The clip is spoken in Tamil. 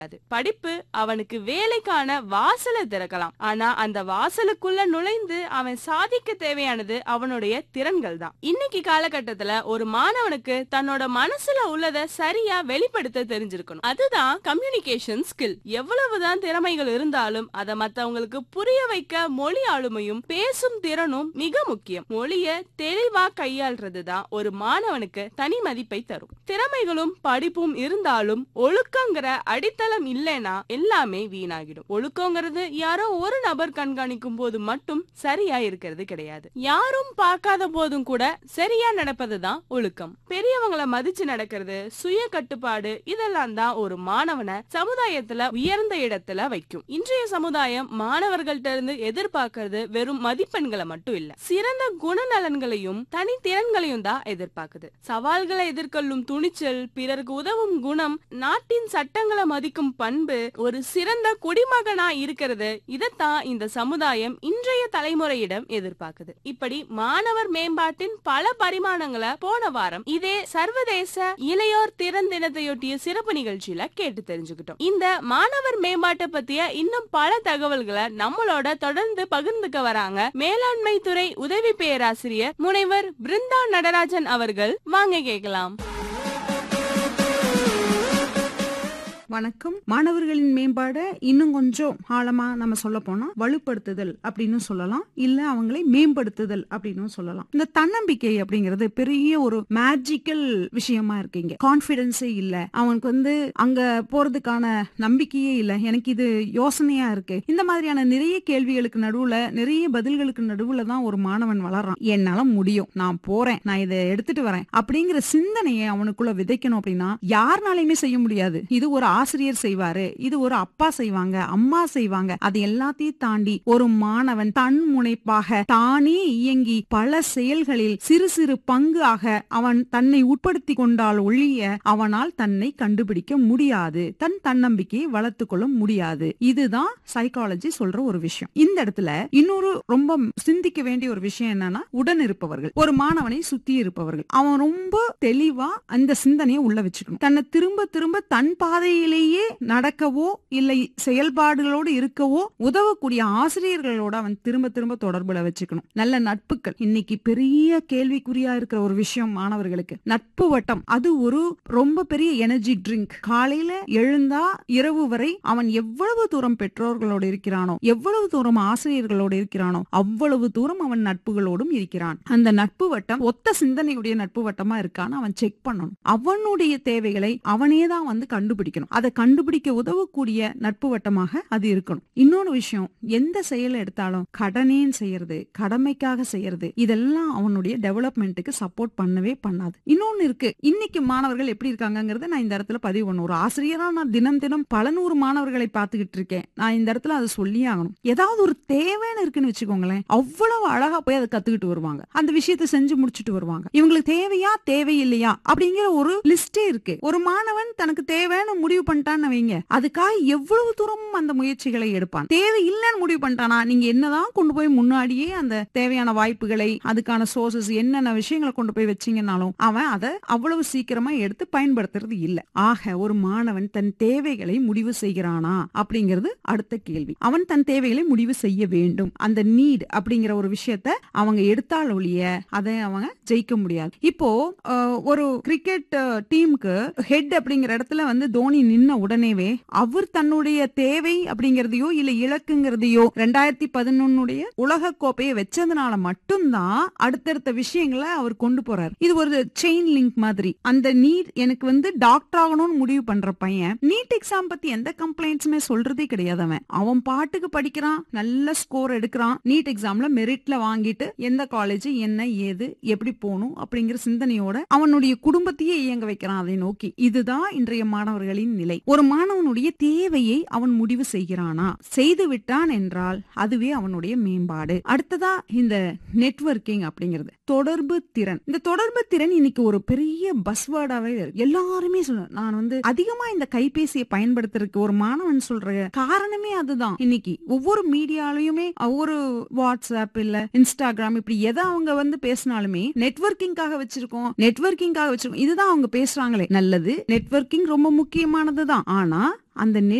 படிப்பு அவனுக்கு வேலைக்கான வாசலை திறக்கலாம் ஆனா அந்த வாசலுக்குள்ள நுழைந்து அவன் சாதிக்க தேவையானது அவனுடைய திறன்கள் தான் இன்னைக்கு காலகட்டத்துல ஒரு மாணவனுக்கு தன்னோட மனசுல உள்ளத சரியா வெளிப்படுத்த தெரிஞ்சிருக்கணும் அதுதான் கம்யூனிகேஷன் ஸ்கில் எவ்வளவுதான் திறமைகள் இருந்தாலும் அதை மத்தவங்களுக்கு புரிய வைக்க மொழி ஆளுமையும் பேசும் திறனும் மிக முக்கியம் மொழிய தெளிவா கையாள்றதுதான் ஒரு மாணவனுக்கு தனி மதிப்பை தரும் திறமைகளும் படிப்பும் இருந்தாலும் ஒழுக்கங்கிற அடித்தளம் இல்லைன்னா எல்லாமே வீணாகிடும் ஒழுக்கங்கிறது யாரோ ஒரு நபர் கண்காணிக்கும் போது மட்டும் சரியா இருக்கிறது கிடையாது யாரும் பார்க்காத போதும் கூட சரியா நடப்பதுதான் ஒழுக்கம் பெரியவங்கள மதிச்சு நடக்கிறது சுய கட்டுப்பாடு இதெல்லாம் தான் ஒரு மாணவனை சமுதாயத்துல உயர்ந்த இடத்துல வைக்கும் இன்றைய சமுதாயம் மாணவர்கள்ட்ட இருந்து எதிர்பார்க்கறது வெறும் மதிப்பெண்களை மட்டும் இல்ல சிறந்த குணநலன்களையும் தனித்திறன்களையும் தான் எதிர்பார்க்குது சவால்களை எதிர்கொள்ளும் துணிச்சல் பிறருக்கு உதவும் குணம் நாட்டின் சட்டங்களை மதிக்கும் பண்பு ஒரு சிறந்த குடிமகனா இருக்கிறது இதத்தான் இந்த சமுதாயம் இன்றைய தலைமுறையிடம் எதிர்பார்க்குது இப்படி மாணவர் மேம்பாட்டின் பல பரிமாணங்களை போன வாரம் இதே சர்வதேச இளையோர் திறன் தினத்தையொட்டிய சிறப்பு நிகழ்ச்சியில கேட்டு தெரிஞ்சுக்கிட்டோம் இந்த மாணவர் மேம்பாட்டை பத்திய இன்னும் பல தகவல்களை நம்மளோட தொடர்ந்து பகிர்ந்துக்க வராங்க மேலாண்மை துறை உதவி பேராசிரியர் முனைவர் பிருந்தா நடராஜன் அவர்கள் வாங்க கேட்கலாம் வணக்கம் மாணவர்களின் மேம்பாட இன்னும் கொஞ்சம் ஆழமா நம்ம சொல்ல போனா வலுப்படுத்துதல் அப்படின்னு சொல்லலாம் இல்ல அவங்களை மேம்படுத்துதல் அப்படின்னு சொல்லலாம் இந்த தன்னம்பிக்கை அப்படிங்கிறது பெரிய ஒரு மேஜிக்கல் விஷயமா இருக்கீங்க கான்பிடன்ஸே இல்ல அவனுக்கு வந்து அங்க போறதுக்கான நம்பிக்கையே இல்ல எனக்கு இது யோசனையா இருக்கு இந்த மாதிரியான நிறைய கேள்விகளுக்கு நடுவுல நிறைய பதில்களுக்கு நடுவுல தான் ஒரு மாணவன் வளர்றான் என்னால முடியும் நான் போறேன் நான் இதை எடுத்துட்டு வரேன் அப்படிங்கிற சிந்தனையை அவனுக்குள்ள விதைக்கணும் அப்படின்னா யாருனாலையுமே செய்ய முடியாது இது ஒரு ஆசிரியர் செய்வாரு இது ஒரு அப்பா செய்வாங்க அம்மா செய்வாங்க அது எல்லாத்தையும் தாண்டி ஒரு மாணவன் தன் முனைப்பாக தானே இயங்கி பல செயல்களில் சிறு சிறு பங்கு ஆக அவன் தன்னை உட்படுத்தி கொண்டால் ஒழிய அவனால் தன்னை கண்டுபிடிக்க முடியாது தன் தன்னம்பிக்கையை வளர்த்து கொள்ள முடியாது இதுதான் சைக்காலஜி சொல்ற ஒரு விஷயம் இந்த இடத்துல இன்னொரு ரொம்ப சிந்திக்க வேண்டிய ஒரு விஷயம் என்னன்னா உடன் இருப்பவர்கள் ஒரு மாணவனை சுத்தி இருப்பவர்கள் அவன் ரொம்ப தெளிவா அந்த சிந்தனையை உள்ள வச்சுக்கணும் தன்னை திரும்ப திரும்ப தன் பாதையிலேயே நடக்கவோ இல்லை செயல்பாடுகளோடு இருக்கவோ உதவக்கூடிய ஆசிரியர்களோட அவன் திரும்ப திரும்ப தொடர்புல வச்சுக்கணும் நல்ல நட்புகள் இன்னைக்கு பெரிய கேள்விக்குறியா இருக்கிற ஒரு விஷயம் மாணவர்களுக்கு நட்பு வட்டம் அது ஒரு ரொம்ப பெரிய எனர்ஜி ட்ரிங்க் காலையில எழுந்தா இரவு வரை அவன் எவ்வளவு தூரம் பெற்றோர்களோடு இருக்கிறானோ எவ்வளவு தூரம் ஆசிரியர்களோடு இருக்கிறானோ அவ்வளவு தூரம் அவன் நட்புகளோடும் இருக்கிறான் அந்த நட்பு வட்டம் ஒத்த சிந்தனையுடைய நட்பு வட்டமா இருக்கான்னு அவன் செக் பண்ணணும் அவனுடைய தேவைகளை அவனே தான் வந்து கண்டுபிடிக்கணும் அதை கண்டுபிடிக்க உதவக்கூடிய நட்பு வட்டமாக அது இருக்கணும் இன்னொரு விஷயம் எந்த செயல் எடுத்தாலும் கடனேன்னு செய்யறது கடமைக்காக செய்யறது இதெல்லாம் அவனுடைய டெவலப்மெண்ட்டுக்கு சப்போர்ட் பண்ணவே பண்ணாது இன்னொன்னு இருக்கு இன்னைக்கு மாணவர்கள் எப்படி இருக்காங்கங்கறத நான் இந்த இடத்துல பதிவு பண்ணும் ஒரு ஆசிரியரா நான் தினம் தினம் பல நூறு மாணவர்களை பார்த்துக்கிட்டு இருக்கேன் நான் இந்த இடத்துல அதை சொல்லியே ஆகணும் ஏதாவது ஒரு தேவைன்னு இருக்குன்னு வச்சுக்கோங்களேன் அவ்வளவு அழகா போய் அதை கத்துக்கிட்டு வருவாங்க அந்த விஷயத்தை செஞ்சு முடிச்சுட்டு வருவாங்க இவங்களுக்கு தேவையா தேவையில்லையா அப்படிங்கிற ஒரு லிஸ்டே இருக்கு ஒரு மாணவன் தனக்கு தேவைன்னு முடிவு பண்ணிட்டான்னு வைங்க அதுக்காக எவ்வளவு தூரம் அந்த முயற்சிகளை எடுப்பான் தேவை இல்லைன்னு முடிவு பண்ணிட்டானா நீங்க என்னதான் கொண்டு போய் முன்னாடியே அந்த தேவையான வாய்ப்புகளை அதுக்கான சோர்சஸ் என்னென்ன விஷயங்களை கொண்டு போய் வச்சீங்கன்னாலும் அவன் அதை அவ்வளவு சீக்கிரமா எடுத்து பயன்படுத்துறது இல்ல ஆக ஒரு மாணவன் தன் தேவைகளை முடிவு செய்கிறானா அப்படிங்கிறது அடுத்த கேள்வி அவன் தன் தேவைகளை முடிவு செய்ய வேண்டும் அந்த நீட் அப்படிங்கிற ஒரு விஷயத்த அவங்க எடுத்தால் ஒழிய அதை அவங்க ஜெயிக்க முடியாது இப்போ அஹ், ஒரு கிரிக்கெட் டீமுக்கு ஹெட் அப்படிங்கிற இடத்துல வந்து தோனி நின்ன உடனேவே அவர் தன்னுடைய தேவை அப்படிங்கறதையோ இல்ல இலக்குங்கிறதையோ ரெண்டாயிரத்தி பதினொன்னுடைய உலக கோப்பையை வச்சதுனால மட்டும்தான் அடுத்தடுத்த விஷயங்களை அவர் கொண்டு போறாரு இது ஒரு செயின் லிங்க் மாதிரி அந்த நீட் எனக்கு வந்து டாக்டர் ஆகணும்னு முடிவு பண்ற பையன் நீட் எக்ஸாம் பத்தி எந்த கம்ப்ளைண்ட்ஸுமே சொல்றதே கிடையாது அவன் அவன் பாட்டுக்கு படிக்கிறான் நல்ல ஸ்கோர் எடுக்கிறான் நீட் எக்ஸாம்ல மெரிட்ல வாங்கிட்டு எந்த காலேஜ் என்ன ஏது எப்படி போகணும் அப்படிங்கிற சிந்தனையோட அவனுடைய குடும்பத்தையே இயங்க வைக்கிறான் அதை நோக்கி இதுதான் இன்றைய மாணவர்களின் நிலை ஒரு மாணவனுடைய தேவையை அவன் முடிவு செய்கிறானா செய்து விட்டான் என்றால் அதுவே அவனுடைய மேம்பாடு அடுத்ததா இந்த நெட்வொர்க்கிங் அப்படிங்கிறது தொடர்பு திறன் இந்த தொடர்பு திறன் இன்னைக்கு ஒரு பெரிய பஸ்வேர்டாவே இருக்கு எல்லாருமே சொல்ல நான் வந்து அதிகமா இந்த கைபேசியை பயன்படுத்துறதுக்கு ஒரு மாணவன் சொல்ற காரணமே அதுதான் இன்னைக்கு ஒவ்வொரு மீடியாலயுமே ஒவ்வொரு வாட்ஸ்அப் இல்ல இன்ஸ்டாகிராம் இப்படி எதை அவங்க வந்து பேசினாலுமே நெட்வொர்க்கிங்காக வச்சிருக்கோம் நெட்வொர்க்கிங்காக வச்சிருக்கோம் இதுதான் அவங்க பேசுறாங்களே நல்லது நெட்வொர்க்கிங் ரொம்ப முக்கியமானது முக்கியமானதுதான் ஆனா அந்த